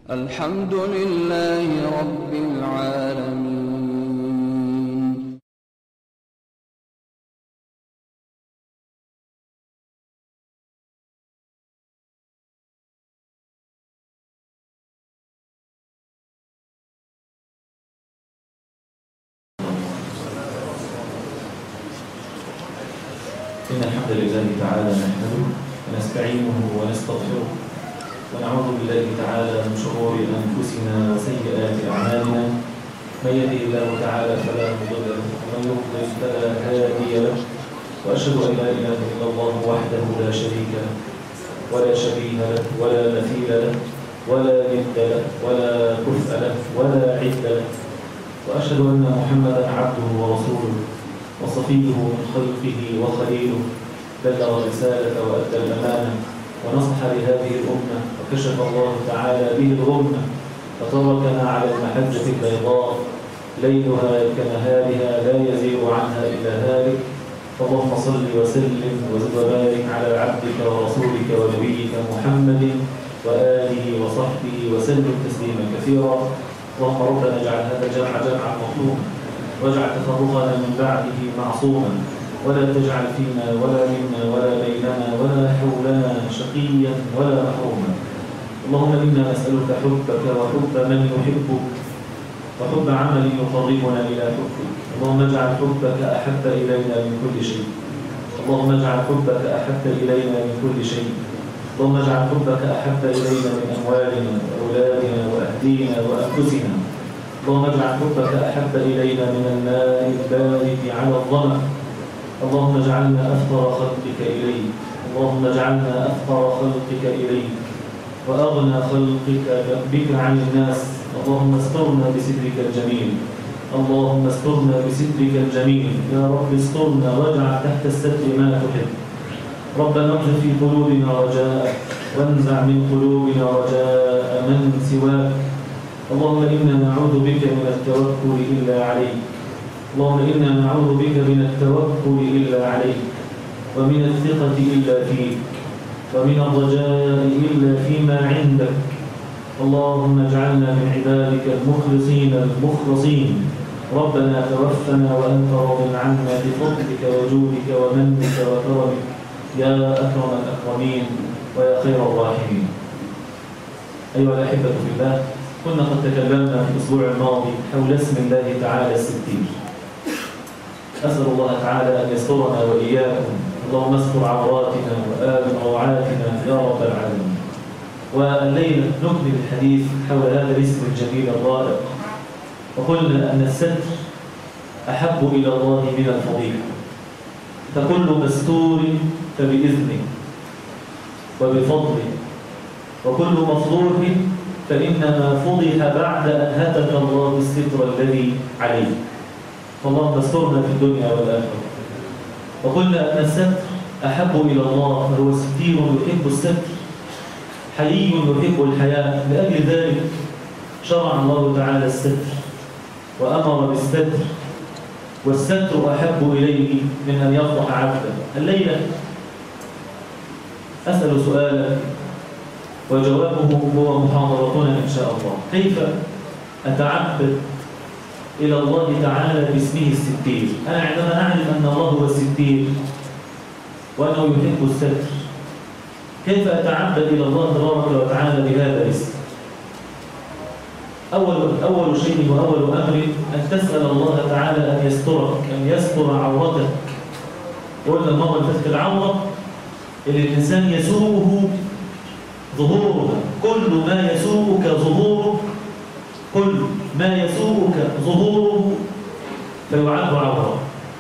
الحمد لله رب العالمين إن الحمد لله تعالى نحمده ونستعينه ونستغفره ونعوذ بالله تعالى من شرور أنفسنا وسيئات أعمالنا من يهده الله تعالى فلا مضل له ومن يضلل فلا هادي له وأشهد أن لا إله إلا الله وحده لا شريك له ولا شبيه له ولا مثيل له ولا ند له ولا كفء له ولا عد له وأشهد أن محمدا عبده ورسوله وصفيه من خلقه وخليله بلغ الرسالة وأدى الأمانة ونصح لهذه الأمة وكشف الله تعالى به الغمة وتركنا على المحجة البيضاء ليلها كنهارها لا يزيغ عنها إلا هالك فاللهم صل وسلم وزد وبارك على عبدك ورسولك ونبيك محمد وآله وصحبه وسلم تسليما كثيرا اللهم ربنا اجعل هذا الجمع جمعا مخلوقا واجعل تفرقنا من بعده معصوما ولا تجعل فينا ولا منا ولا بيننا ولا حولنا شقيا ولا محروما اللهم إنا نسألك حبك وحب من يحبك وحب عمل يقربنا إلى حبك اللهم اجعل حبك أحب إلينا من كل شيء اللهم اجعل حبك أحب إلينا من كل شيء اللهم اجعل حبك أحب إلينا من أموالنا وأولادنا وأهلينا وأنفسنا اللهم اجعل حبك أحب إلينا من الماء البارد على الظمأ اللهم اجعلنا أفقر خلقك إليك اللهم اجعلنا أفقر خلقك إليك وأغنى خلقك بك عن الناس اللهم استرنا بسترك الجميل اللهم استرنا بسترك الجميل يا رب استرنا واجعل تحت الستر ما تحب ربنا اغفر في قلوبنا رجاء وانزع من قلوبنا رجاء من سواك اللهم إنا نعوذ بك من التوكل إلا عليك اللهم إنا نعوذ بك من التوكل إلا عليك ومن الثقة إلا فيك ومن الرجاء إلا فيما عندك اللهم اجعلنا من عبادك المخلصين المخلصين ربنا توفنا وأنت راض عنا بفضلك وجودك ومنك وكرمك يا أكرم الأكرمين ويا خير الراحمين أيها الأحبة في الله كنا قد تكلمنا في الأسبوع الماضي حول اسم الله تعالى الستير أسأل الله تعالى أن يسترنا وإياكم اللهم استر عوراتنا وآمن روعاتنا يا رب العالمين والليلة نكمل الحديث حول هذا الاسم الجميل الرائع وقلنا أن الستر أحب إلى الله من الفضيحة فكل مستور فبإذنه وبفضله وكل مفضوح فإنما فضح بعد أن هتك الله الستر الذي عليه فاللهم استرنا في الدنيا والآخرة وقلنا أن الستر أحب إلى الله فهو ستير يحب الستر حيي يحب الحياة لأجل ذلك شرع الله تعالى الستر وأمر بالستر والستر أحب إليه من أن يفضح عبدا الليلة أسأل سؤالا وجوابه هو محاضرتنا إن شاء الله كيف أتعبد إلى الله تعالى باسمه الستير أنا عندما أعلم أن الله هو الستير وأنه يحب الستر كيف أتعبد إلى الله تبارك وتعالى بهذا الاسم أول, أول شيء وأول أمر أن تسأل الله تعالى أن يسترك أن يستر عورتك قلنا المرة اللي فاتت العورة اللي الإنسان يسوءه ظهورها كل ما يسوءك ظهوره كل ما يسوءك ظهوره فيعد عورة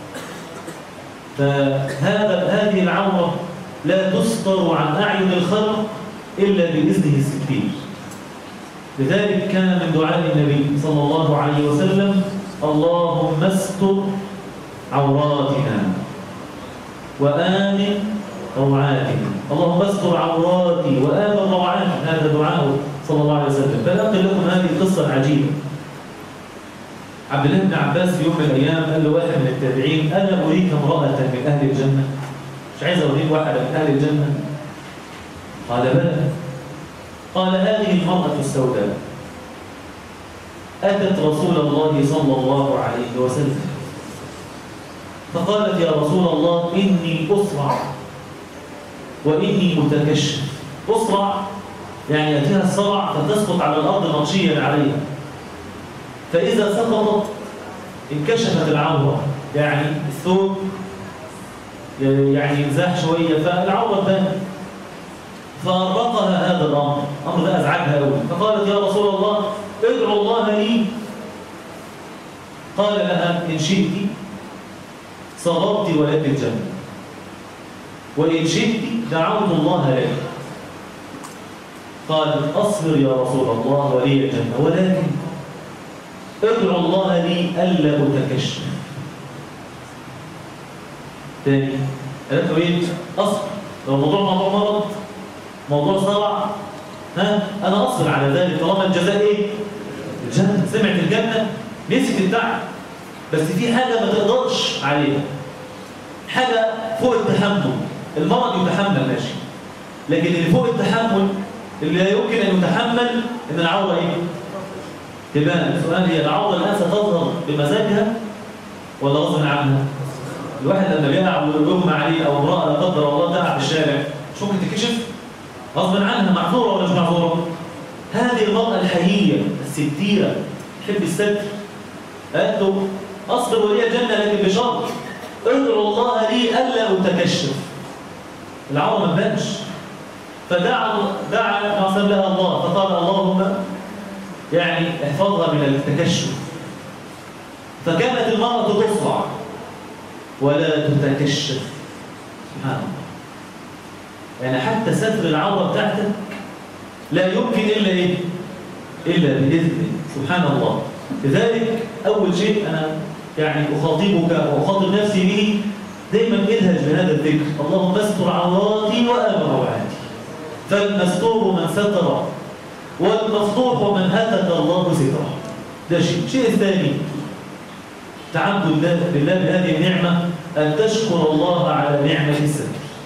فهذا هذه العورة لا تستر عن أعين الخلق إلا بإذنه الستير لذلك كان من دعاء النبي صلى الله عليه وسلم اللهم استر عوراتنا وآمن روعاتنا اللهم استر عوراتي وآمن روعاتي هذا دعاءه صلى الله عليه وسلم فلأقل لكم هذه القصة العجيبة عبد الله بن عباس في يوم من الأيام قال له واحد من التابعين أنا أريك امرأة من أهل الجنة مش عايز أريك واحدة من أهل الجنة قال بلى قال هذه المرأة السوداء أتت رسول الله صلى الله عليه وسلم فقالت يا رسول الله إني أسرع وإني متكشف أسرع يعني يأتيها الصرع فتسقط على الأرض مغشيا عليها فإذا سقطت انكشفت العورة يعني الثوب يعني ينزاح شوية فالعورة بانت فأرقها هذا الأمر أمر ده أزعجها أوي فقالت يا رسول الله ادعو الله لي قال لها إن شئت صغرت ولك الجنة وإن شئت دعوت الله لك قال أصبر يا رسول الله ولي الجنة ولكن ادعو الله لي ألا أتكشف تاني قالت له ايه اصبر لو الموضوع موضوع مرض موضوع صرع ها انا اصبر على ذلك طالما الجزاء ايه الجنه سمعت الجنه مسك التعب بس في حاجه ما تقدرش عليها حاجه فوق التحمل المرض يتحمل ماشي لكن اللي فوق التحمل اللي لا يمكن ان يتحمل ان العوره ايه تبان السؤال هي العوره الان ستظهر بمزاجها ولا غصب عنها الواحد لما بيقع ويغمى عليه او امراه لا قدر الله تقع في الشارع مش ممكن تكشف غصب عنها معذوره ولا مش معذوره هذه المراه الحييه الستيره تحب الستر قالت له اصبر ولي الجنه لكن بشرط ادعو الله لي الا اتكشف العوره ما تبانش فدعا دعا ناصر لها الله فقال اللهم يعني احفظها من التكشف فكانت المراه تصرع ولا تتكشف سبحان الله يعني حتى ستر العورة بتاعتك لا يمكن إلا إيه؟ إلا بإذن سبحان الله لذلك أول شيء أنا يعني أخاطبك وأخاطب نفسي به دايما ادهج بهذا الذكر اللهم استر عوراتي وآمن روعاتي فالمستور من ستر والمفضوح من هتك الله ستره ده شيء الشيء الثاني تعبد لله بهذه النعمة أن تشكر الله على نعمة الستر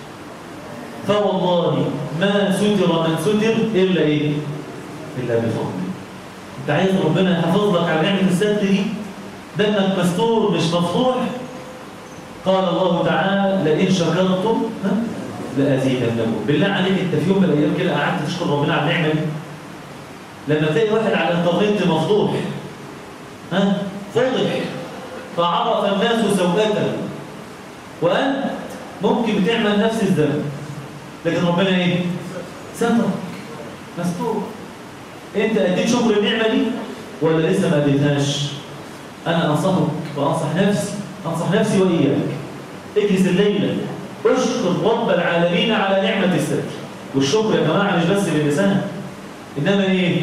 فوالله ما ستر من ستر إلا إيه؟ إلا بفضله أنت عايز ربنا يحافظ لك على نعمة الستر دي دمك مستور مش مفتوح قال الله تعالى لئن شكرتم لأزيدنكم بالله عليك أنت في يوم من الأيام كده قعدت تشكر ربنا على النعمة دي لما تلاقي واحد على الانترنت مفضوح ها فضح فعرف الناس سوءته وأنت ممكن بتعمل نفس الذنب لكن ربنا ايه سترك مستور انت اديت شكر النعمه دي ولا لسه ما اديتهاش انا انصحك وانصح نفسي انصح نفسي واياك اجلس الليله اشكر رب العالمين على نعمه الستر والشكر يا جماعه مش بس باللسان انما ايه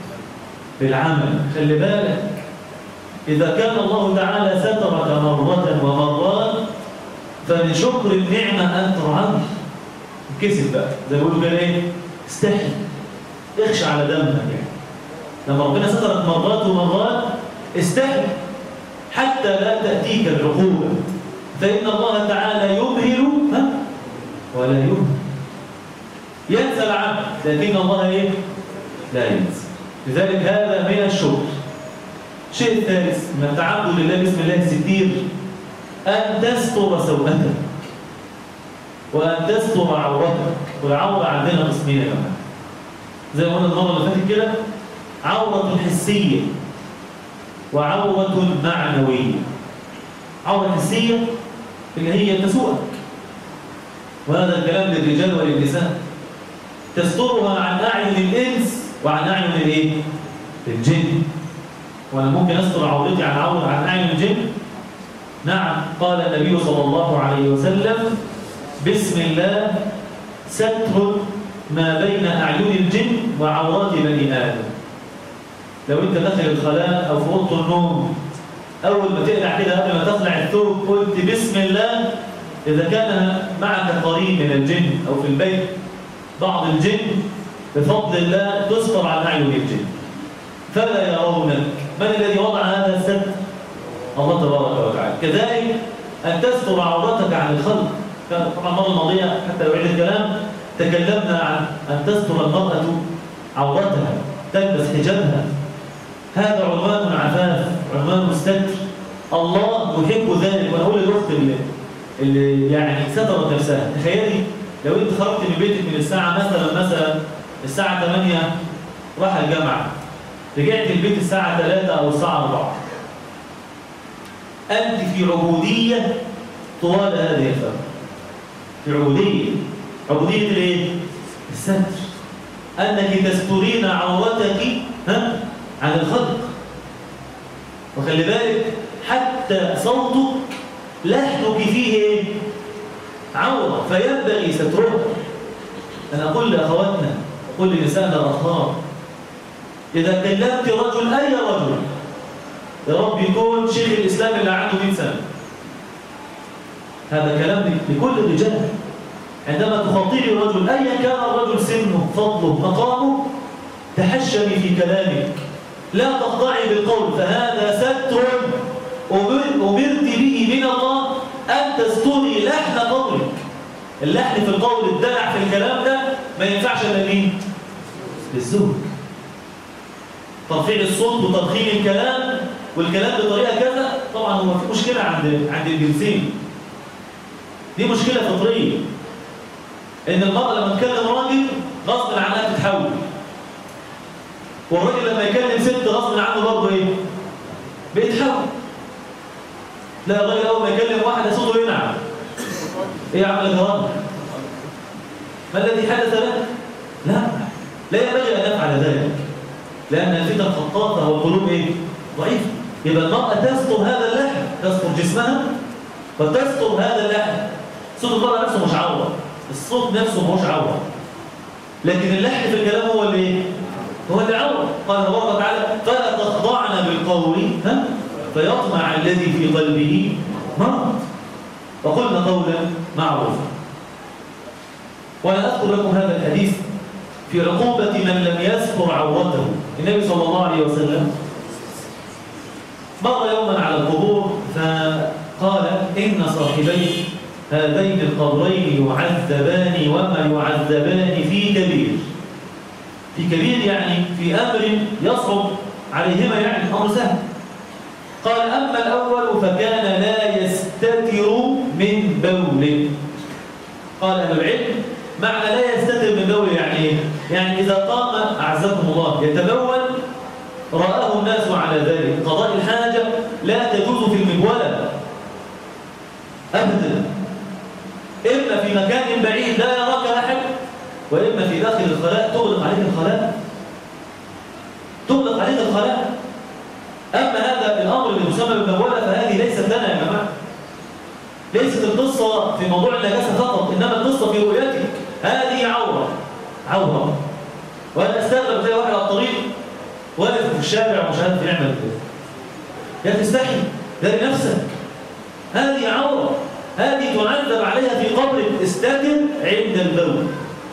بالعمل خلي بالك إذا كان الله تعالى سترك مرة ومرات فمن شكر النعمة أن ترعب كسب بقى زي ما بيقولوا كده إيه استحي اخشى على دمك يعني لما ربنا سترك مرات ومرات استحي حتى لا تأتيك العقوبة فإن الله تعالى يمهل ها ولا يمهل ينسى العبد لكن الله إيه لا ينسى لذلك هذا من الشكر الشيء الثالث من التعبد لله باسم الله الستير أن تستر سوءتك وأن تستر عورتك والعورة عندنا قسمين يا جماعة زي ما قلنا المرة اللي فاتت كده عورة حسية وعورة معنوية عورة حسية اللي هي تسوءك وهذا الكلام للرجال وللنساء تسترها عن أعين الإنس وعن أعين الإيه؟ الجن وأنا ممكن أستر عورتي عن عورة عن أعين الجن نعم قال النبي صلى الله عليه وسلم بسم الله ستر ما بين أعين الجن وعورات بني آدم لو أنت داخل الخلاء أو في أوضة النوم أول ما تقلع كده قبل ما تخلع الثوب قلت بسم الله إذا كان معك قريب من الجن أو في البيت بعض الجن بفضل الله تستر عن أعين الجن فلا يرونك من الذي وضع هذا الستر الله تبارك وتعالى كذلك أن تستر عورتك عن الخلق طبعا المرة الماضية حتى أعيد الكلام تكلمنا عن أن تستر المرأة عورتها تلبس حجابها هذا عنوان عفاف عنوان ستر الله يحب ذلك وانا اقول للاخت اللي, اللي يعني سترت نفسها تخيلي لو انت خرجت من بيتك من الساعه مثلا مثلا الساعه 8 راح الجامعه رجعت البيت الساعه 3 او الساعه 4 انت في عبوديه طوال هذه الفتره في عبوديه عبوديه الايه الستر انك تسترين عورتك ها عن الخلق وخلي بالك حتى صوتك لحنك فيه ايه عورة فينبغي سترها أنا أقول لأخواتنا أقول لنسائنا الأطهار إذا كلمت رجل أي رجل يا رب يكون شيخ الإسلام اللي عنده 100 سنة هذا كلام لكل الرجال عندما تخاطبي رجل أيا كان الرجل سنه فضله مقامه تحشمي في كلامك لا تخضعي بالقول فهذا ستر أمرت به من الله أن تستري لحن قولك اللحن في القول الدلع في الكلام ده ما ينفعش الا مين؟ للزوج ترفيع الصوت وتضخيم الكلام والكلام بطريقه كذا طبعا هو في مشكله عند عند الجنسين دي مشكله فطريه ان المراه لما تكلم راجل غصب عنها تتحول والراجل لما يكلم ست غصب عنه برضه ايه؟ بيتحول لا الراجل اول ما يكلم واحده صوته ينعم ايه يا عم الجرام ما الذي حدث لك لا لا ينبغي ان نفعل ذلك لان الفتن خطاطه والقلوب ايه ضعيفه يبقى المراه تستر هذا اللحم تستر جسمها وتستر هذا اللحم صوت المراه نفسه مش عوره الصوت نفسه مش عوره لكن اللحن في الكلام هو اللي ايه هو اللي عوره قال الله تعالى فلا تخضعن بالقول ها فيطمع الذي في قلبه مرض وقلنا قولا معروفا وأنا أذكر لكم هذا الحديث في عقوبة من لم يستر عورته النبي صلى الله عليه وسلم مر يوما على القبور فقال إن صاحبي هذين القبرين يعذبان وما يعذبان في كبير في كبير يعني في أمر يصعب عليهما يعني أمر سهل قال أما الأول فكان لا يستتر من بول قال أهل العلم معنى لا يستتر من بول يعني إيه؟ يعني إذا قام أعزكم الله يتبول رآه الناس على ذلك قضاء الحاجة لا تجوز في المبولة أبدا إما في مكان بعيد لا يراك أحد وإما في داخل الخلاء تغلق عليك الخلاء تغلق عليك الخلاء أما هذا الأمر اللي يسمى بالمبولة فهذه ليست لنا يا جماعة ليست القصة في موضوع النجاسة فقط إنما القصة في رؤيتك هذه عورة عورة وأنا أستغرب زي واحد على الطريق واقف في الشارع ومش عارف يعمل كده يا تستحي ده لنفسك هذه عورة هذه تعذب عليها في قبر استتر عند البول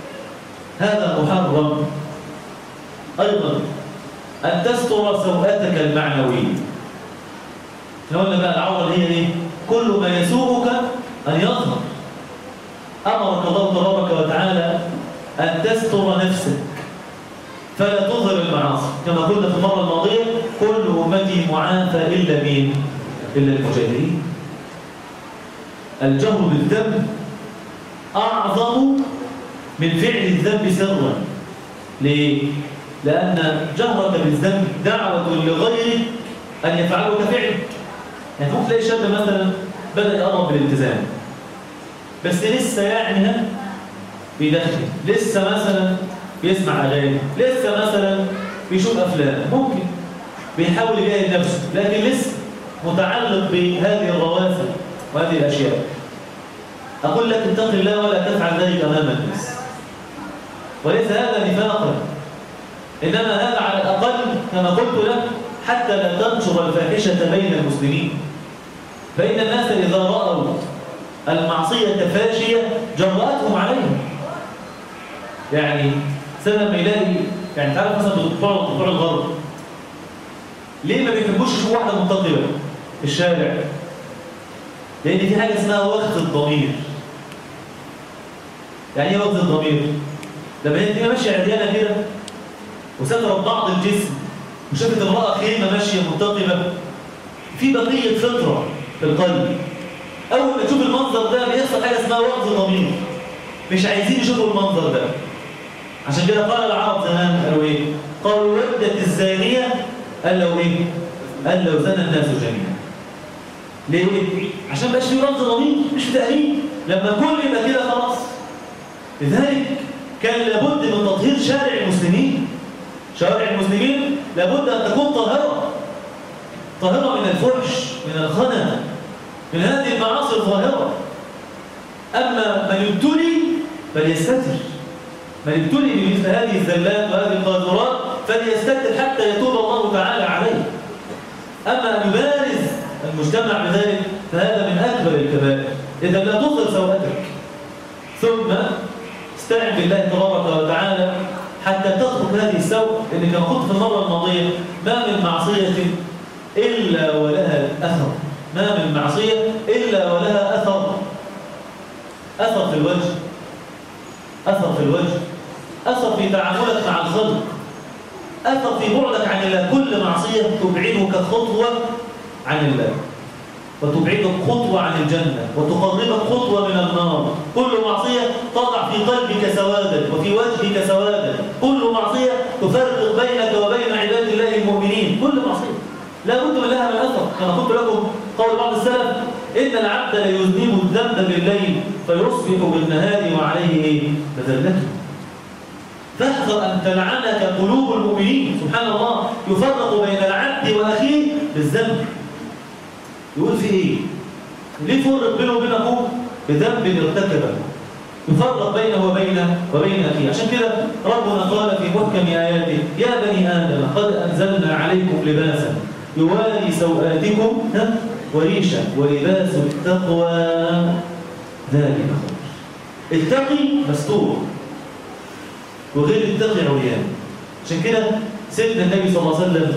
هذا محرم أيضا أن تستر سوءتك المعنوية احنا قلنا بقى العورة اللي هي ايه؟ كل ما يسوءك أن يظهر أمرك الله تبارك وتعالى أن تستر نفسك فلا تظهر المعاصي كما قلنا في المرة الماضية كل أمتي معافى إلا مين؟ إلا المجاهرين الجهر بالذنب أعظم من فعل الذنب سرا ليه؟ لأن جهرك بالذنب دعوة لغيرك أن يفعله كفعل يعني ممكن تلاقي شاب مثلا بدأ يقرب بالالتزام بس لسه يعني ها بيدخن لسه مثلا بيسمع أغاني لسه مثلا بيشوف أفلام ممكن بيحاول يجاهد نفسه لكن لسه متعلق بهذه الرواسب وهذه الأشياء أقول لك اتق الله ولا تفعل ذلك أمام الناس وليس هذا نفاقا إنما هذا على الأقل كما قلت لك حتى لا تنشر الفاحشة بين المسلمين فإن الناس إذا رأوا المعصية فاشية جرأتهم عليها يعني سنة ما يلاقي يعني تعرف مثلا بتوع بتوع الغرب ليه ما بيحبوش يشوفوا واحدة منتقبة في الشارع؟ لأن في حاجة اسمها وقت الضمير يعني ايه وقت الضمير؟ لما هي تبقى ماشية عريانة كده وسترت بعض الجسم وشافت امرأة خيمة ماشية منتقبة في بقية فطرة في القلب أول ما تشوف المنظر ده بيحصل حاجة اسمها وقت ضمير مش عايزين يشوفوا المنظر ده عشان كده قال العرب زمان قالوا ايه؟ قالوا ودت الزانية قال لو ايه؟ قال لو زنى الناس جميعا ليه؟ عشان بقاش في رمز ضمير مش في تأليم لما كل يبقى كده خلاص لذلك كان لابد من تطهير شارع المسلمين شوارع المسلمين لابد أن تكون طاهرة طاهرة من الفحش من الخنا من هذه المعاصي الظاهرة أما من ابتلي فليستتر من ابتلي بمثل هذه الزلات وهذه القاذورات فليستتر حتى يتوب الله تعالى عليه أما أن يبارز المجتمع بذلك فهذا من أكبر الكبائر إذا لا تظهر سوءتك ثم استعن بالله تبارك وتعالى حتى تترك هذه السوء اللي كان قلت في المرة الماضية ما من معصية إلا ولها أثر ما من معصية إلا ولها أثر أثر في الوجه أثر في الوجه أثر في تعاملك مع الخلق أثر في بعدك عن الله كل معصية تبعدك خطوة عن الله وتبعدك خطوة عن الجنة وتقربك خطوة من النار كل معصية تضع في قلبك سوادا وفي وجهك سوادا كل معصية تفرق بينك وبين عباد الله المؤمنين كل معصية لا بد من لها من أثر كما قلت لكم قول بعض السلف إن العبد ليذنب الذنب بالليل فيصبح بالنهار وعليه إيه؟ مذلته فاحذر أن تلعنك قلوب المؤمنين سبحان الله يفرق بين العبد وأخيه بالذنب يقول في ايه ليه فرق بينه وبين اخوه بذنب ارتكبه يفرق بينه وبين وبين اخيه عشان كده ربنا قال في محكم اياته يا بني ادم قد انزلنا عليكم لباسا يواري سوآتكم ها وريشا ولباس التقوى ذلك خير التقي مستور وغير التقي عريان عشان كده سيدنا النبي صلى الله عليه وسلم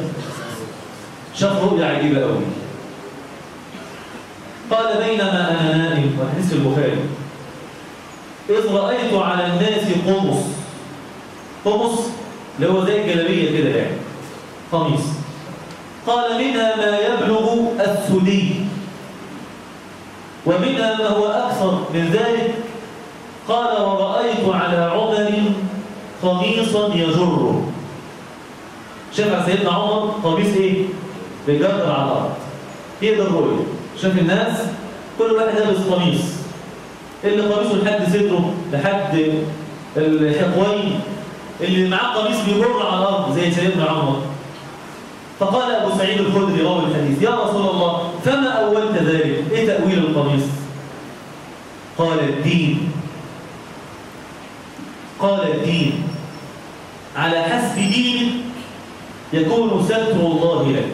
شاف رؤيا عجيبه قوي قال بينما أنا نائم وحديث البخاري إذ رأيت على الناس قمص قمص اللي هو زي الجلابية كده يعني قميص قال منها ما يبلغ الثدي ومنها ما هو أكثر من ذلك قال ورأيت على عمر قميصا يجره شاف سيدنا عمر قميص ايه؟ بيجر على الأرض هي ده الرؤية شاف الناس كل واحد لابس قميص اللي قميصه لحد صدره لحد الحقوين اللي معاه قميص بيمر على الارض زي سيدنا عمر فقال ابو سعيد الخدري راوي الحديث يا رسول الله فما اولت ذلك ايه تاويل القميص قال الدين قال الدين على حسب دينك يكون ستر الله لك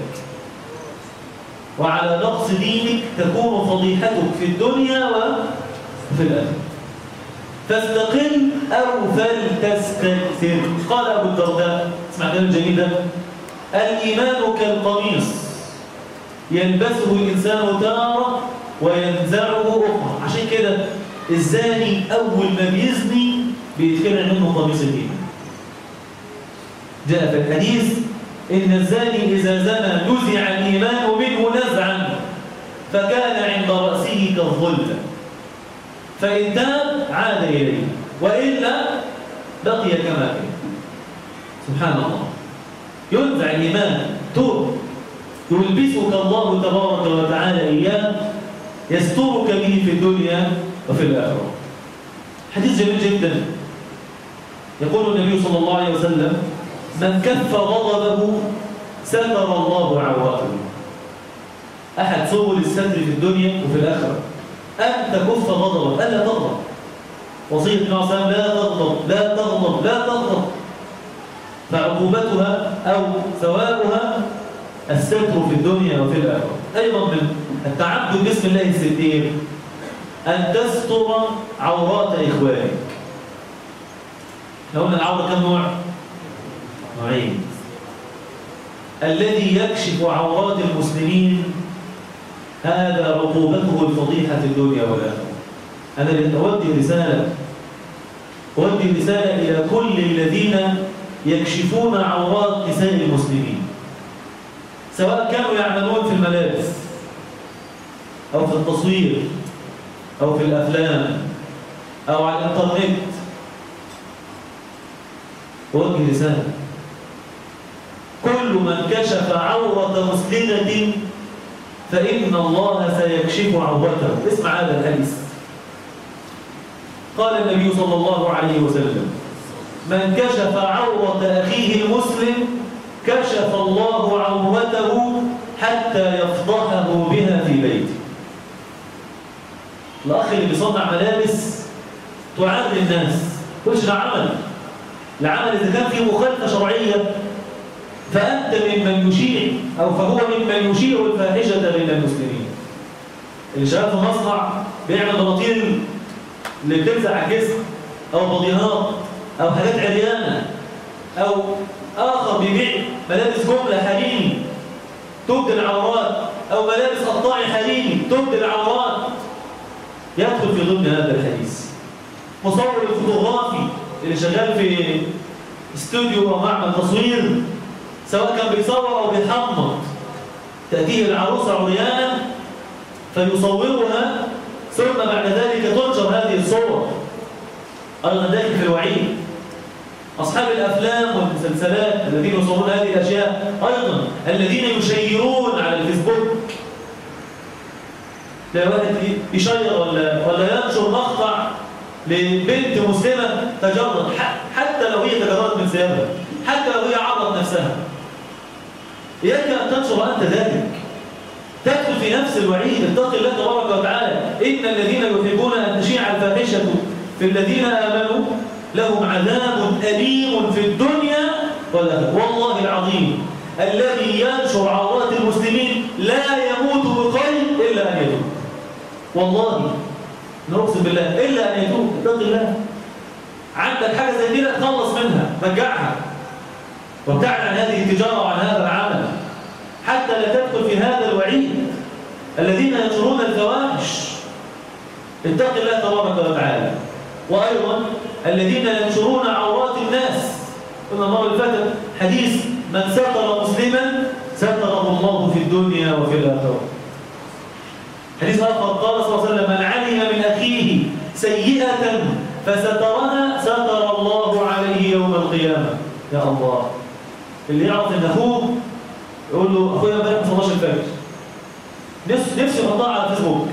وعلى نقص دينك تكون فضيحتك في الدنيا وفي الآخرة فاستقل أو فلتستكثر قال أبو الدرداء اسمع كلام الجميل ده الإيمان كالقميص يلبسه الإنسان تارة وينزعه أخرى عشان كده الزاني أول ما بيزني بيتخلع منه قميص الإيمان جاء في الحديث إن الزاني إذا زنى نزع الإيمان منه نزعا فكان عند رأسه كالظلة فإن تاب عاد إليه وإلا بقي كما كان سبحان الله ينزع الإيمان توب يلبسك الله تبارك وتعالى إياه يسترك به في الدنيا وفي الآخرة حديث جميل جدا يقول النبي صلى الله عليه وسلم من كف غضبه ستر الله عوراته أحد سبل الستر في الدنيا وفي الآخرة أن تكف غضبك ألا تغضب وصية النبي صلى الله عليه وسلم لا تغضب لا تغضب لا تغضب فعقوبتها أو ثوابها الستر في الدنيا وفي الآخرة أيضا من التعبد باسم الله الستير أن تستر عورات إخوانك لو قلنا العورة كم نوع؟ نوعين الذي يكشف عورات المسلمين هذا عقوبته الفضيحة في الدنيا والآخرة أنا أودي رسالة أودي رسالة إلى كل الذين يكشفون عورات نساء المسلمين سواء كانوا يعملون في الملابس أو في التصوير أو في الأفلام أو على الإنترنت وجه رسالة كل من كشف عورة مسلمة فإن الله سيكشف عورته اسمع هذا الحديث قال النبي صلى الله عليه وسلم من كشف عورة أخيه المسلم كشف الله عورته حتى يفضحه بها في بيته الأخ اللي بيصنع ملابس تعاد للناس مش ده عمل العمل إذا كان فيه مخالفة شرعية فأنت ممن يشيع أو فهو ممن يشيع الفاحشة بين المسلمين اللي شغال في مصنع بيعمل بناطيل اللي بتلزق على الجسم أو بضيهات أو حاجات عريانة أو آخر بيبيع ملابس جملة حريمي تبدي العورات أو ملابس قطاعي حريمي تبدي العورات يدخل في ضمن هذا الحديث مصور الفوتوغرافي اللي شغال في استوديو أو معمل تصوير سواء كان بيصور أو بيحمض تأتيه العروسة عريانا فيصورها ثم بعد ذلك تنشر هذه الصور أيضا ذلك في الوعيد أصحاب الأفلام والمسلسلات الذين يصورون هذه الأشياء أيضا الذين يشيرون على الفيسبوك لا واحد يشير ولا ولا ينشر مقطع لبنت مسلمة تجرد حتى لو هي تجردت من ثيابها حتى لو هي عرضت نفسها إياك أن تنشر أنت ذلك تدخل في نفس الوعيد اتق الله تبارك وتعالى إن الذين يحبون أن تشيع الفاحشة في الذين آمنوا لهم عذاب أليم في الدنيا والآخرة والله العظيم الذي ينشر عورات المسلمين لا يموت بخير إلا أن يتوب والله نقسم بالله إلا أن يتوب اتق الله عندك حاجة زي كده تخلص منها رجعها وابتعد عن هذه التجارة وعن هذا العمل حتى لا تدخل في هذا الوعيد الذين ينشرون الفواحش اتق الله تبارك وتعالى وأيضا الذين ينشرون عورات الناس قلنا المرة اللي فاتت حديث من ستر مسلما ستره الله في الدنيا وفي الآخرة حديث آخر قال صلى الله عليه وسلم من علم من أخيه سيئة فسترها ستر الله عليه يوم القيامة يا الله اللي يعرف ان اخوه يقول له اخويا امبارح ما صلاش الفجر نفسه نفسه يحطها على الفيسبوك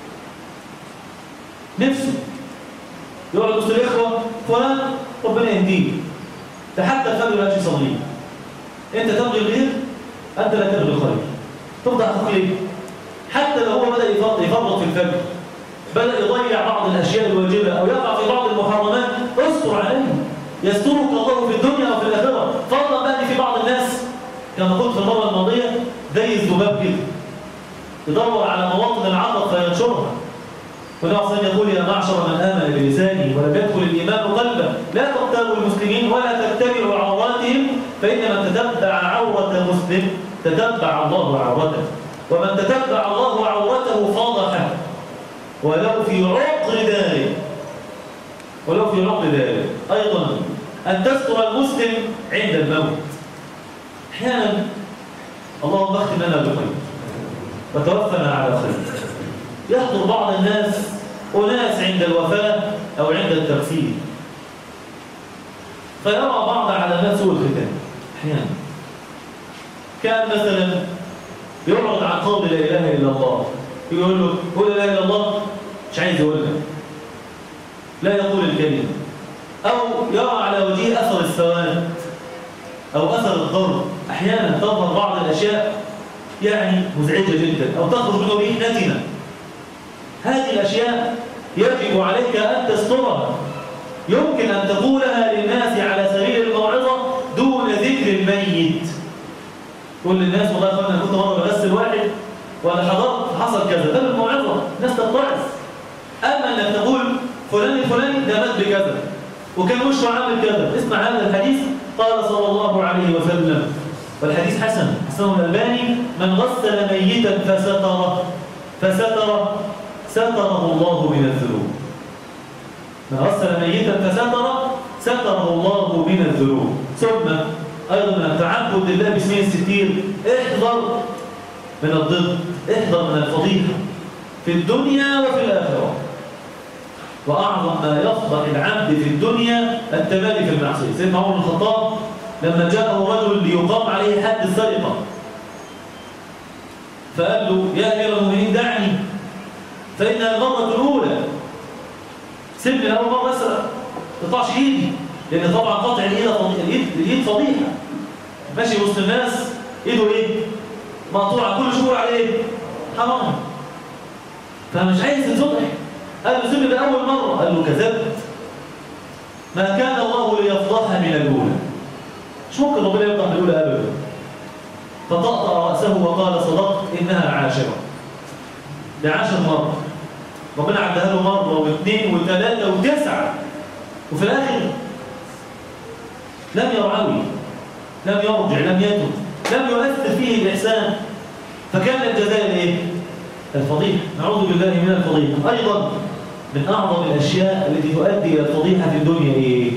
نفسه يقعد وسط الاخوه فلان ربنا يهديه ده حتى الفجر ما يجي يصليه انت تبغي الخير انت لا تبغي الخير تفضح اخوك ليه؟ حتى لو هو بدا يفرط في الفجر بدا يضيع بعض الاشياء الواجبه او يقع في بعض المحرمات استر عليه يسترك الله في الدنيا وفي الاخره فضلا بقى في بعض الناس كما قلت في المره الماضيه زي الذباب كده يدور على مواطن العطب فينشرها والنبي صلى يقول يا معشر من امن بلسانه ولم يدخل الايمان قلبه لا تغتابوا المسلمين ولا تتبعوا عوراتهم فان من تتبع عوره مسلم تتبع الله عورته ومن تتبع الله عورته فضحه ولو في عقر داره ولو في عقر داره ايضا ان تستر المسلم عند الموت احيانا اللهم اختم لنا بخير وتوفنا على خير يحضر بعض الناس أناس عند الوفاة أو عند التغسيل فيرى بعض علامات سوء الختام أحيانا كان مثلا يعرض عن قول لا إله إلا الله يقول له قول لا إله إلا الله مش عايز يقولها لا يقول الكلمة أو يرى على وجهه أثر السواد أو أثر الضرب أحيانا تظهر بعض الأشياء يعني مزعجة جدا أو تخرج منه ريح نتنة هذه الأشياء يجب عليك أن تسترها يمكن أن تقولها للناس على سبيل الموعظة دون ذكر الميت تقول للناس والله أخوانا أنا كنت مرة بغسل واحد وأنا حضرت حصل كذا ده الموعظة الناس تتعظ أما أنك تقول فلان الفلاني ده مات بكذا وكان وشه عامل كذا اسمع هذا الحديث قال صلى الله عليه وسلم والحديث حسن حسنه الألباني من غسل ميتا فستره فستره ستره الله من الذنوب من غسل ميتا فستره ستره الله من الذنوب ثم أيضا من التعبد لله باسمه الستير احذر من الضد احذر من الفضيحة في الدنيا وفي الآخرة وأعظم ما يفضح العبد في الدنيا التمادي في المعصية سيدنا عمر بن الخطاب لما جاءه رجل ليقام عليه حد السرقة فقال له يا أمير المؤمنين دعني فإنها المرة الأولى سيبني أول مرة أسرق تقطعش إيدي لأن طبعا قطع الإيد الإيد الإيد فضيحة ماشي وسط الناس إيده إيه؟ مقطوعة كل شهور عليه إيه؟ حرام فمش عايز يتفضح قال له سيبني ده أول مرة قال له كذبت ما كان الله ليفضحها من الأولى مش ممكن ربنا يفضح من الأولى أبدا فطأطأ رأسه وقال صدقت إنها عاشرة ده عاشر مرة ربنا عدها له مرة واثنين وثلاثة وتسعة وفي الآخر لم يرعوي لم يرجع لم يتب لم يؤثر فيه الإحسان فكان الجزاء الايه؟ الفضيحة نعوذ بالله من الفضيحة أيضا من أعظم الأشياء التي تؤدي إلى الفضيحة في الدنيا إيه؟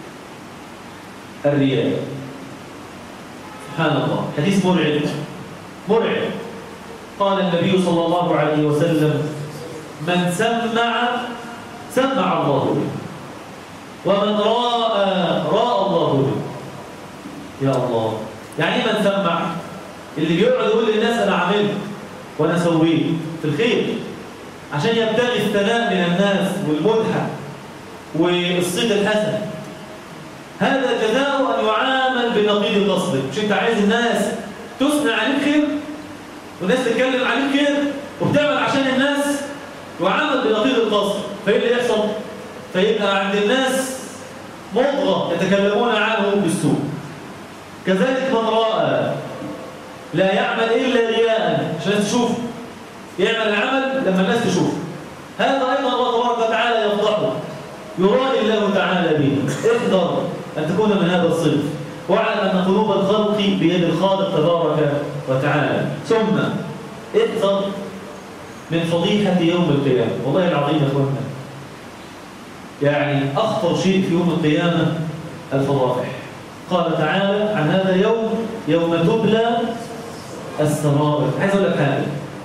الرياء سبحان الله حديث مرعب مرعب قال النبي صلى الله عليه وسلم من سمع سمع الله به ومن راى راى الله به يا الله يعني ايه من سمع اللي بيقعد يقول للناس انا عملت وانا سويت في الخير عشان يبتغي الثناء من الناس والمدحه والصيت الحسن هذا جزاء ان يعامل بنقيض قصدك مش انت عايز الناس تثنى عليك خير والناس تتكلم عليك خير وبتعمل عشان الناس وعمل بنقيض القصد فايه اللي يحصل فيبقى عند الناس مضغه يتكلمون عنه بالسوء كذلك من راى لا يعمل الا رياء عشان تشوف يعمل العمل لما الناس تشوف هذا ايضا الله تبارك وتعالى يفضحه يرائي الله تعالى به احذر ان تكون من هذا الصنف واعلم ان قلوب الخلق بيد الخالق تبارك وتعالى ثم احذر من فضيحة يوم القيامة والله العظيم يا اخوانا يعني أخطر شيء في يوم القيامة الفضائح قال تعالى عن هذا اليوم يوم تبلى السرائر عايز أقول لك حاجة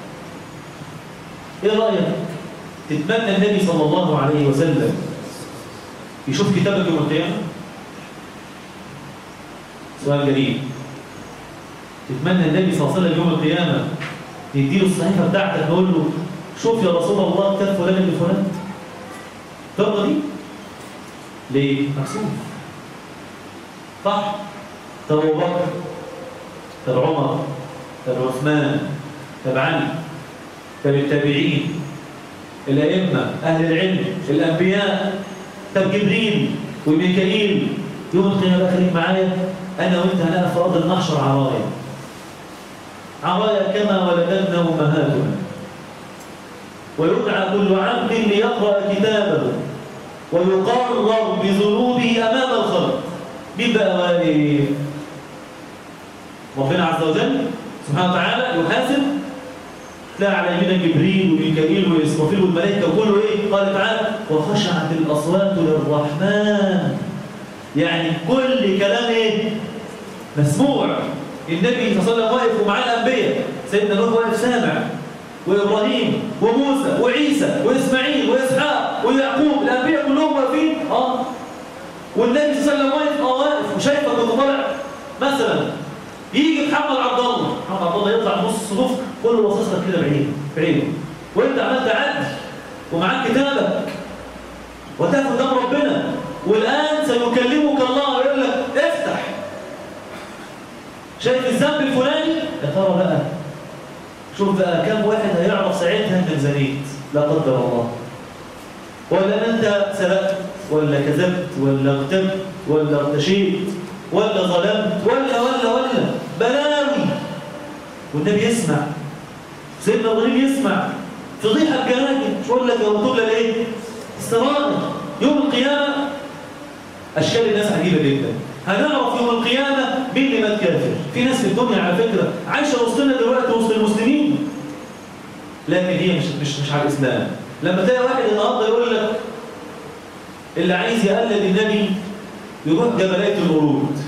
إيه رأيك تتمنى النبي صلى الله عليه وسلم يشوف كتابك يوم القيامة سؤال جديد تتمنى النبي صلى الله عليه وسلم يوم القيامة يديله الصحيفة بتاعتك نقول له شوف يا رسول الله كتاب فلان ابن فلان ترضى دي؟ ليه؟ مكسوف صح؟ طب ابو بكر طب عمر طب عثمان طب علي طب التابعين الأئمة أهل العلم الأنبياء طب جبريل وميكائيل يوم القيامة خليك معايا أنا وأنت هنقف في أرض المحشر عرايا عرايا كما ولدتنا أمهاتنا ويدعى كل عبد ليقرأ كتابه ويقرر بذنوبه أمام الخلق مين بقى والي ربنا عز وجل سبحانه وتعالى يحاسب تلاقي على يمينك جبريل وميكائيل وإسرافيل والملائكة وكله إيه؟ قال تعالى وخشعت الأصوات للرحمن يعني كل كلام إيه؟ مسموع النبي صلى الله عليه وسلم واقف ومعاه الأنبياء سيدنا نوح واقف سامع وإبراهيم وموسى وعيسى وإسماعيل وإسحاق ويعقوب الأنبياء كلهم واقفين آه والنبي صلى الله عليه وسلم واقف آه واقف وشايفك وأنت طالع مثلا يجي محمد عبد الله محمد عبد الله يطلع نص الصفوف كله باصص لك كده بعينه بعينه وانت عمال تعدي ومعاك كتابك وتاخد قدام ربنا والان سيكلمك الله ويقول لك افتح شايف الذنب الفلاني يا ترى بقى شوف بقى كم واحد هيعرف ساعتها انك زنيت لا قدر الله ولا انت سرقت ولا كذبت ولا اغتبت ولا اغتشيت ولا ظلمت ولا ولا ولا بلاوي والنبي يسمع سيدنا ابراهيم يسمع فضيحه بجناجل مش بقول لك يوم تبلى الايه؟ السرائر يوم القيامه اشكال الناس عجيبه جدا هنعرف يوم القيامه مين اللي مات كافر في ناس في الدنيا على فكره عايشه وسطنا دلوقتي وسط المسلمين لكن هي مش مش مش على الاسلام لما تلاقي واحد النهارده يقول لك اللي عايز يقلد النبي يروح جبلية الورود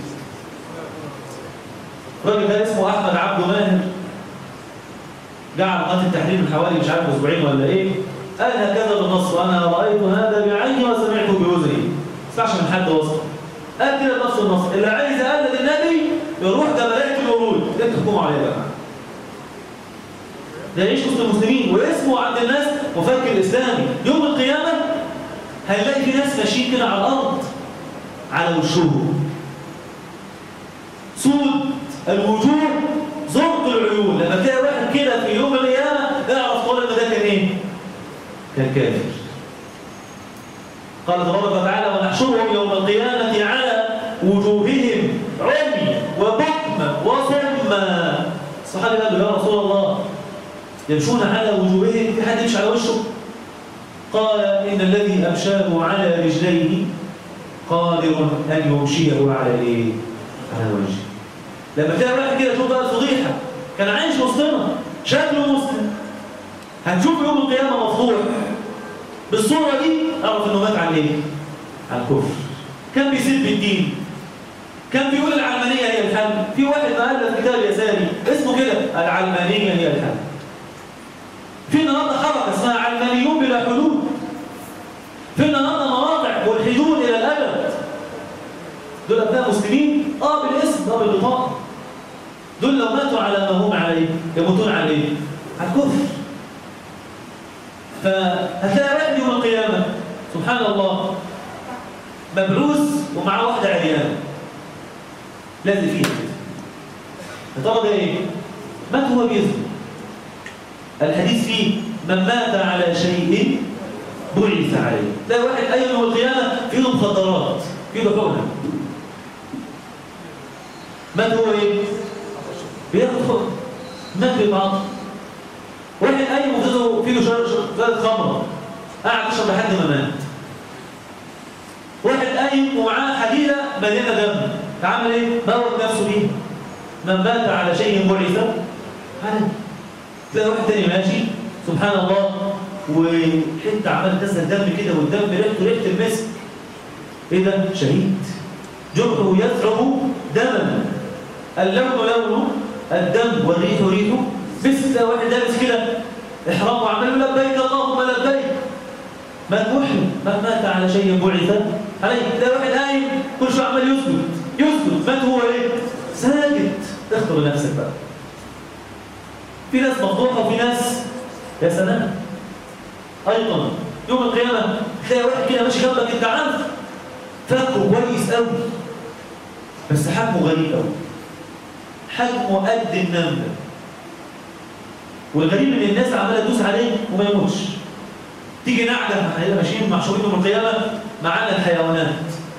الراجل ده اسمه احمد عبد ماهر جعل قناه التحرير من حوالي مش عارف اسبوعين ولا ايه قال هكذا بالنص وانا رايت هذا بعيني وسمعته باذني ما اسمعش من حد وسط قال كده نفس النص اللي عايز يقلد النبي يروح جبلية الورود انت تحكموا عليه بقى ده يعيش وسط المسلمين واسمه عند الناس مفكر اسلامي يوم القيامه هنلاقي في ناس ماشيين كده على الارض على وشوهم سود الوجوه زرق العيون لما تلاقي واحد كده في يوم القيامه اعرف تقول ان ده كان ايه؟ كان كافر قال تبارك وتعالى ونحشرهم يوم القيامه على وجوههم عمي وبكما وصما الصحابي قال له يا رسول الله يمشون على وجوههم في حد يمشي على وشه قال إن الذي أمشاه على رجليه قادر أن يمشيه على إيه؟ على وجهه لما تلاقي واحد كده تشوف بقى الفضيحة كان عايش وسطنا شكله مسلم هنشوف يوم القيامة مفضوح بالصورة دي أعرف إنه مات على إيه؟ على الكفر كان بيسب الدين كان بيقول العلمانية هي الحل في واحد مؤلف كتاب يساري اسمه كده العلمانية هي الحل في النهارده حركه اسمها علمانيون بلا حدود في النهارده مواقع ملحدون الى الابد دول ابناء مسلمين اه بالاسم اه بالبطاقه دول لو ماتوا على ما هم عليه يموتون عليه على الكفر فهتلاقي واحد يوم القيامه سبحان الله مبعوث ومعاه واحده عريانه لازم فيها كده يا ترى ده ايه؟ مات هو بيذنب الحديث فيه من مات على شيء بعث عليه تلاقي واحد أي يوم القيامة في له مخدرات في له حقنة مات هو ايه؟ بياخد حقنة مات بيتعاطى واحد أي مخزه في له شرب خمرة قاعد يشرب لحد ما مات واحد قايم ومعاه حديدة مليانة دم عمل ايه؟ موت نفسه بيها من مات على شيء بعث عليه تلاقي واحد تاني ماشي سبحان الله وحته عمال تنزل دم كده والدم ريحته ريحه المسك ايه ده شهيد جرحه يثعب دما اللون لونه الدم والريح ريحه بس تلاقي واحد لابس كده احرام وعمال يقول لبيك اللهم لبيك من محرم من مات على شيء بعث عليه تلاقي واحد قايم كل شويه عمال يسجد يسجد مات هو ايه ساجد اختبر نفسك بقى في ناس مفضوحة وفي ناس يا سلام أيضا يوم القيامة تلاقي واحد كده ماشي جنبك أنت عارف فاكره كويس قوي بس حجمه غريب قوي حجمه قد النملة والغريب ان الناس عماله تدوس عليه وما يموتش تيجي نعجه احنا ماشيين محشورين يوم القيامه معانا الحيوانات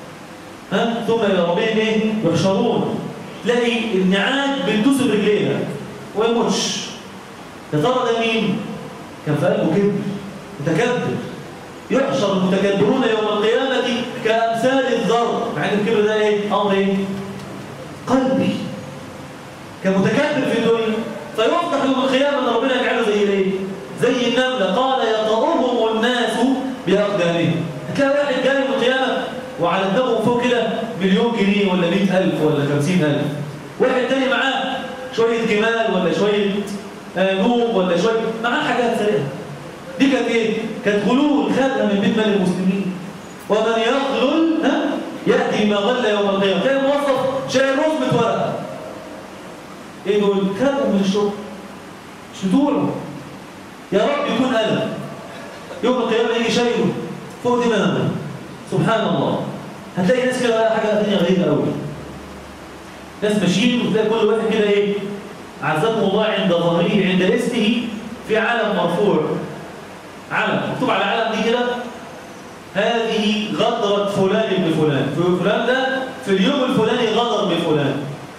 ها ثم الى ربهم ايه يحشرون تلاقي النعاج بتدوس برجليها وما يموتش يا ترى ده مين؟ كان في قلبه كبر متكبر يحشر المتكبرون يوم القيامة كأمثال الذر مع ان الكبر ده ايه؟ أمر ايه؟ قلبي كمتكبر في الدنيا فيفتح يوم القيامة ان ربنا يجعله زي ايه؟ زي النملة قال يطأهم الناس بأقدامهم هتلاقي واحد جاي يوم القيامة وعلى دماغه فوق كده مليون جنيه ولا مئة ألف ولا خمسين ألف واحد تاني معاه شوية جمال ولا شوية نوم ولا شوية معاه حاجات سريعة دي كانت ايه؟ كانت غلول خدها من بيت مال المسلمين ومن يغلل ها يأتي ما غل يوم القيامة تلاقي موظف شايل رزمة ورقة ايه دول؟ خدهم من الشغل مش بتوعه يا رب يكون أنا يوم القيامة يجي شايله فوق دماغه سبحان الله هتلاقي ناس كده حاجة ثانية غريبة قوي ناس ماشيين وتلاقي كل واحد كده ايه عزكم الله عند ظهره عند اسمه في علم مرفوع علم مكتوب على علم دي كده هذه غدرة فلان بفلان فلان ده في اليوم الفلاني غدر بفلان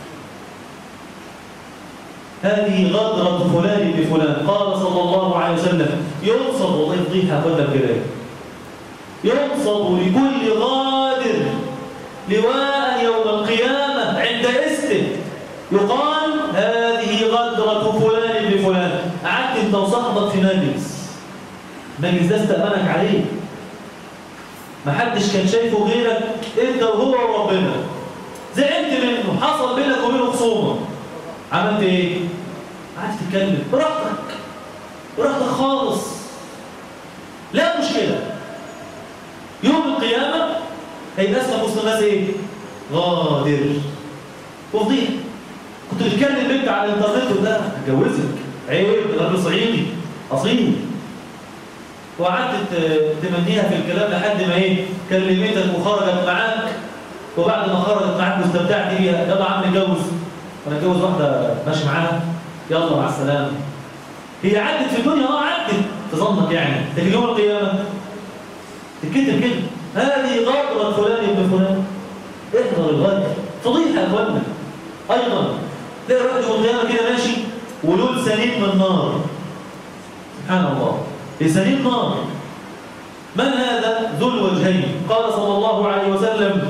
هذه غدرة فلان بفلان قال صلى الله عليه وسلم ينصب والله فضيحة أقول كده ينصب لكل غادر لواء يوم القيامة عند اسمه يقال هذه غدرة فلان بفلان قعدت انت وصاحبك في مجلس المجلس ده استأمنك عليه ما حدش كان شايفه غيرك انت وهو وربنا زعلت منه حصل بينك وبينه خصومه عملت ايه قعدت تتكلم براحتك براحتك خالص لا مشكله يوم القيامه هيبقى اسمك وسط الناس ايه غادر وفضيحه كنت بتكلم بنت على الانترنت وده هتجوزك عيب راجل صعيدي اصيل وقعدت ت- تمنيها في الكلام لحد ما ايه كلمتك وخرجت معاك وبعد ما خرجت معاك واستمتعت بيها يلا يا عم نتجوز وانا اتجوز واحده ماشي معاها يلا مع السلامه هي عدت في الدنيا اه عدت في ظنك يعني لكن يوم القيامه تتكتب كده هذه غدرة فلان ابن فلان احذر الغدر فضيحة يا اخوانا ايضا تلاقي الواحد يوم القيامة كده ماشي ولون سليم من نار سبحان الله لسليم نار من هذا ذو الوجهين قال صلى الله عليه وسلم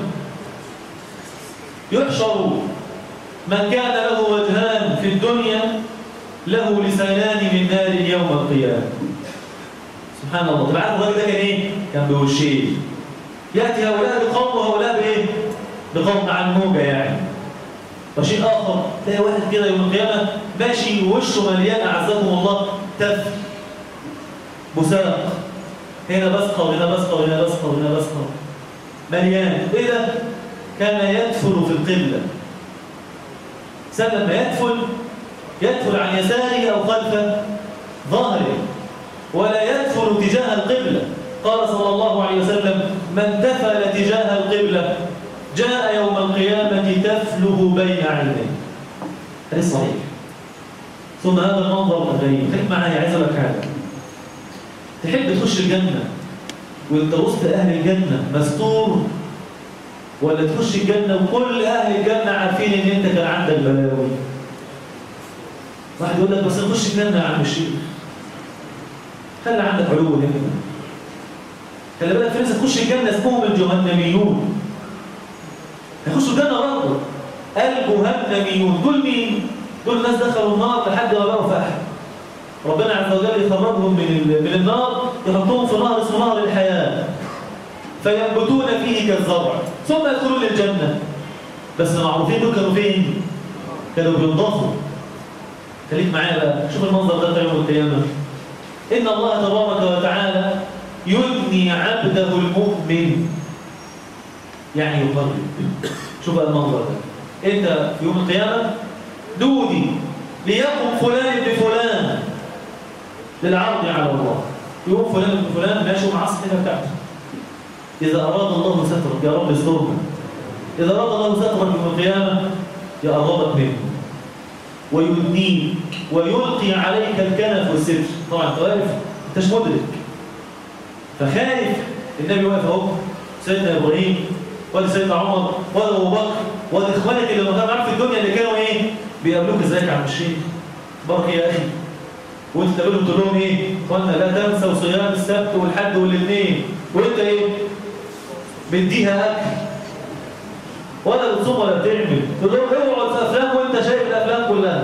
يحشر من كان له وجهان في الدنيا له لسانان من نار يوم القيامة سبحان الله طب عارف الراجل ده كان ايه؟ كان بوشين ياتي هؤلاء بقوم وهؤلاء بايه؟ بقوم مع الموجه يعني وشيء اخر تلاقي واحد كده يوم القيامه ماشي ووشه مليان اعزكم الله تف بساق هنا بسقى وهنا بسقى وهنا بسقى وهنا بسقى مليان ايه ده؟ كان يدفل في القبله سلم لما يدفل يدفل عن يساره او خلف ظهره ولا يدفل تجاه القبلة قال صلى الله عليه وسلم من دفل تجاه القبلة جاء يوم القيامة تفله بين عينيه هذا صحيح ثم هذا المنظر الغريب خليك معايا عايز لك حاجة تحب تخش الجنة وانت وسط أهل الجنة مستور ولا تخش الجنة وكل أهل الجنة عارفين إن أنت كان عندك بلاوي واحد يقول لك بس نخش الجنة يا عم الشيخ خلي عندك علو هنا خلي بالك في ناس تخش الجنه اسمهم الجهنميون هيخشوا الجنه برضه الجهنميون دول مين؟ دول ناس دخلوا النار لحد ما بقوا فاحل ربنا عز وجل يخرجهم من ال- من النار يحطهم في نهر اسمه نهر الحياه فينبتون فيه كالزرع ثم يدخلون الجنه بس معروفين دول كانوا فين؟ كانوا بينضفوا خليك معايا بقى شوف المنظر ده بتاع يوم القيامه إن الله تبارك وتعالى يدني عبده المؤمن يعني يقرب شوف بقى المنظر ده أنت في يوم القيامة دودي ليقم فلان بفلان للعرض على الله يقوم فلان بفلان ماشي ومعاه الصحيفة بتاعته إذا أراد الله سترك يا رب استرنا إذا أراد الله سترك يوم القيامة يقربك منه ويدنيك ويلقي عليك الكنف والستر طبعا انت واقف انت مش مدرك فخايف النبي واقف اهو سيدنا ابراهيم وادي سيدنا عمر وادي ابو بكر وادي اخوانك اللي ما كانوا معاك في الدنيا اللي كانوا ايه بيقابلوك ازيك يا عم الشيخ بارك يا اخي وانت تقابلهم تقول لهم ايه اخوانا لا تنسوا صيام السبت والحد والاثنين وانت ايه بديها اكل ولا بتصوم ولا بتعمل تقول لهم اوعوا في افلام وانت شايف الافلام كلها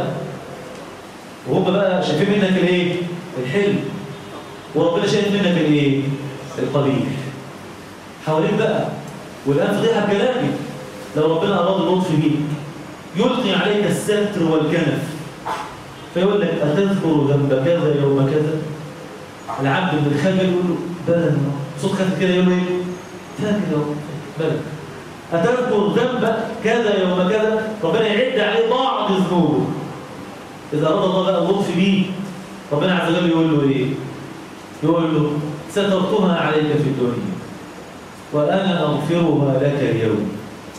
وهم بقى شايفين منك الايه الحلم وربنا شايف منك الايه القبيح حواليك بقى والان فضيحه بكلامي لو ربنا اراد اللطف بيك يلقي عليك الستر والكنف فيقول لك اتذكر ذنب كذا يوم كذا العبد من الخجل يقول له بلى صوت خفيف كده يقول له ايه فاكر يوم بلى أتذكر ذنب كذا يوم كذا ربنا يعد عليه بعض ذنوبه إذا أراد الله بقى اللطف بيه ربنا عز وجل يقول له إيه؟ يقول له سترتها عليك في الدنيا وأنا أغفرها لك اليوم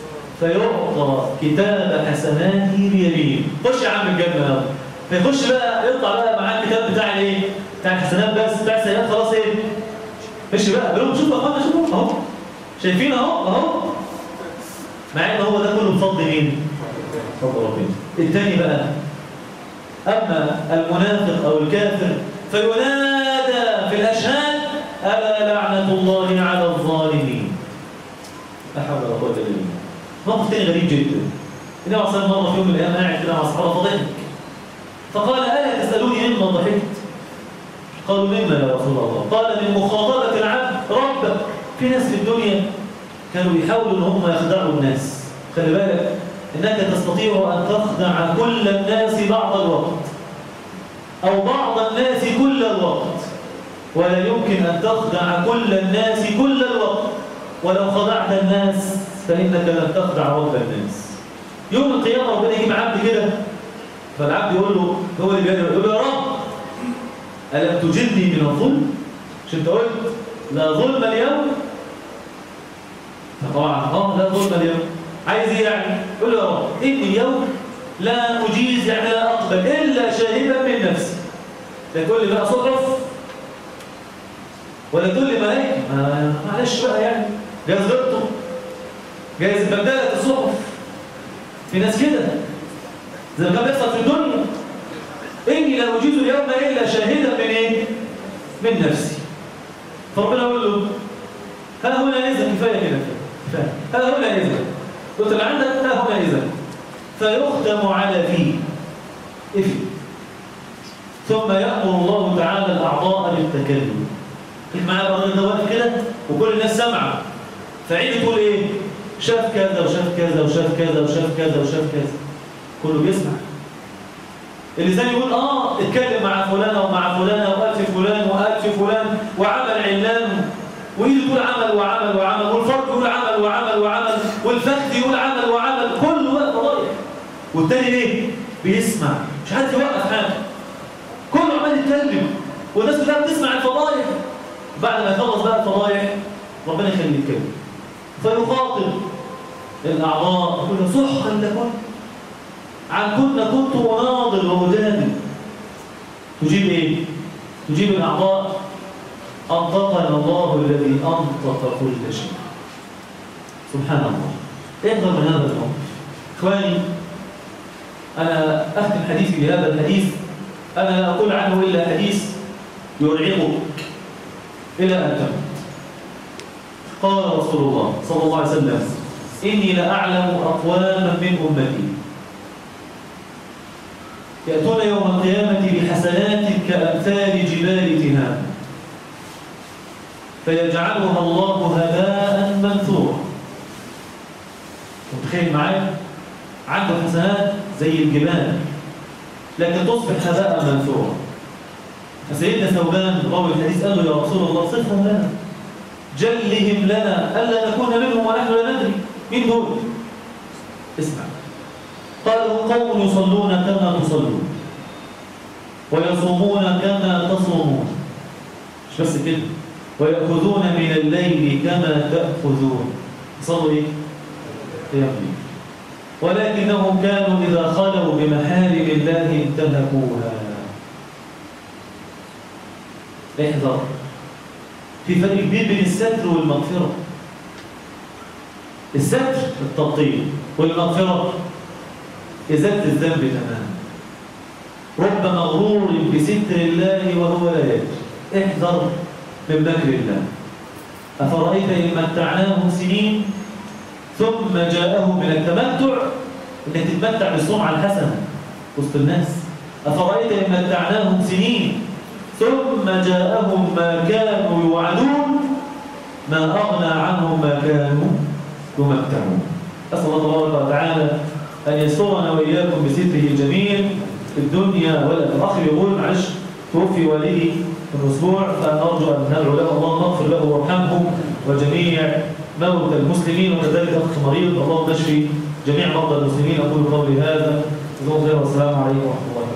فيعطى كتاب حسناته بيمين خش يا عم الجنة يلا فيخش بقى يطلع بقى معاه الكتاب بتاع الايه؟ بتاع الحسنات بس بتاع السيئات خلاص ايه؟ مش بقى بيقول لهم شوفوا يا اخوانا شوفوا اهو شايفين اهو اهو مع ان هو ده كله بفضل مين؟ بفضل ربنا. الثاني بقى اما المنافق او الكافر فينادى في الاشهاد الا لعنه الله على الظالمين. لا حول ولا قوه الا بالله. موقف تاني غريب جدا. النبي عليه الصلاه والسلام مره في يوم من الايام قاعد كده مع اصحابه فضحك. فقال الا تسالوني مما ضحكت؟ قالوا مما يا رسول الله؟ قال من مخاطبه العبد ربك في ناس في الدنيا كانوا بيحاولوا ان هم يخدعوا الناس خلي بالك انك تستطيع ان تخدع كل الناس بعض الوقت او بعض الناس كل الوقت ولا يمكن ان تخدع كل الناس كل الوقت ولو خدعت الناس فانك لن تخدع رب الناس يوم القيامه ربنا يجيب عبد كده فالعبد يقول له هو اللي بيقول يقول له يا رب الم تجدني من الظلم مش انت قلت لا ظلم اليوم فطبعا اه لا ظلم اليوم عايز ايه يعني يقول له يا رب اني اليوم لا اجيز يعني لا اقبل الا شاهدا من نفسي لا تقول لي بقى صحف ولا تقول لي ملائكه ما- معلش بقى يعني جايز غلطوا جايز بدلت الصحف في ناس كده زي ما كان بيحصل في الدنيا اني لا اجيز اليوم الا شاهدا من ايه من نفسي فربنا يقول له ها هنا إذا كفاية كده كفاية ها هنا إذا قلت اللي عندك ها هنا إذا فيختم على فيه إفي ثم يأمر الله تعالى الأعضاء بالتكلم كيف معايا الراجل ده واقف كده وكل الناس سامعة فعيد تقول إيه شاف كذا وشاف كذا وشاف كذا وشاف كذا وشاف كذا كله بيسمع اللسان يقول اه اتكلم مع فلانة ومع فلانة وقال في فلان وقال في فلان وعمل علان وإيده تقول عمل وعمل وعمل والفرد يقول عمل وعمل وعمل والفخذ يقول عمل وعمل كله وقت رايح والتاني ليه؟ بيسمع مش عارف يوقف حاجة كله عمال يتكلم والناس كلها بتسمع الفضايح بعد ما يخلص بقى الفضايح ربنا يخليه يتكلم فيخاطب الأعضاء يقول له سحقا لكم عن كنا كنت أناضل وأجادل تجيب إيه؟ تجيب الأعضاء أنطقنا الله الذي أنطق كل شيء سبحان الله احذر من هذا الموقف إخواني أنا أختم حديثي بهذا الحديث أنا لا أقول عنه إلا حديث يرعبك إلى أن تموت قال رسول الله صلى الله عليه وسلم إني لأعلم أقواما من أمتي يأتون يوم القيامة بحسنات كأمثال جبال تهام فيجعلها الله هباء منثورا متخيل معايا عنده حسنات زي الجبال لكن تصبح هباء منثورا فسيدنا ثوبان راوي الحديث قال له يا رسول الله صفهم لنا جلهم لنا الا نكون منهم ونحن لا ندري مين دول اسمع قالوا قوم يصلون كما تصلون ويصومون كما تصومون مش بس كده ويأخذون من الليل كما تأخذون صلوا ايه؟ قيام الليل ولكنهم كانوا إذا خلوا بمحارم الله انتهكوها احذر في فرق كبير بين الستر والمغفرة الستر التبطيل والمغفرة إزالة الذنب تماما رب مغرور بستر الله وهو لا يدري احذر من مكر الله أفرأيت إن متعناهم سنين ثم جاءهم من التمتع انك تتمتع بالسمعة الحسنة وسط الناس أفرأيت إن متعناهم سنين ثم جاءهم ما كانوا يوعدون ما أغنى عنهم ما كانوا يمتعون أسأل الله تبارك وتعالى أن يسترنا وإياكم بستره الجميل في الدنيا والآخرة الأخ يقول معلش توفي والدي من أسبوع فنرجو أن ندعو له اللهم اغفر له وارحمه وجميع موتى المسلمين وكذلك أخ مريض اللهم اشفي جميع مرضى المسلمين أقول قولي هذا جزاكم الله والسلام عليكم ورحمة الله